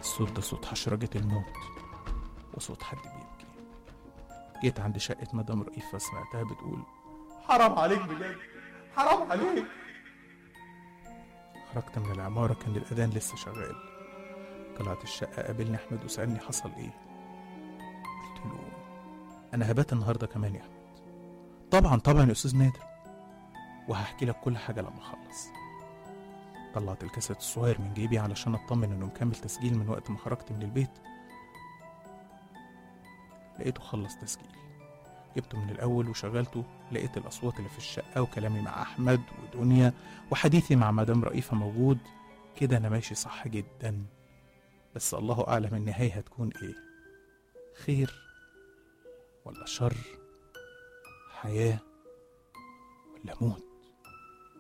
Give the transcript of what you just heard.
الصوت ده صوت حشرجة الموت وصوت حد بيبكي جيت عند شقة مدام رئيفة سمعتها بتقول حرام عليك بجد حرام عليك خرجت من العمارة كان الأذان لسه شغال طلعت الشقة قابلني أحمد وسألني حصل إيه قلت له أنا هبات النهاردة كمان يا أحمد طبعا طبعا يا أستاذ نادر وهحكي لك كل حاجة لما أخلص طلعت الكاسيت الصغير من جيبي علشان أطمن إنه مكمل تسجيل من وقت ما خرجت من البيت لقيته خلص تسجيل جبته من الأول وشغلته لقيت الأصوات اللي في الشقة وكلامي مع أحمد ودنيا وحديثي مع مدام رئيفة موجود كده أنا ماشي صح جدا بس الله أعلم النهاية هتكون إيه خير ولا شر حياة ولا موت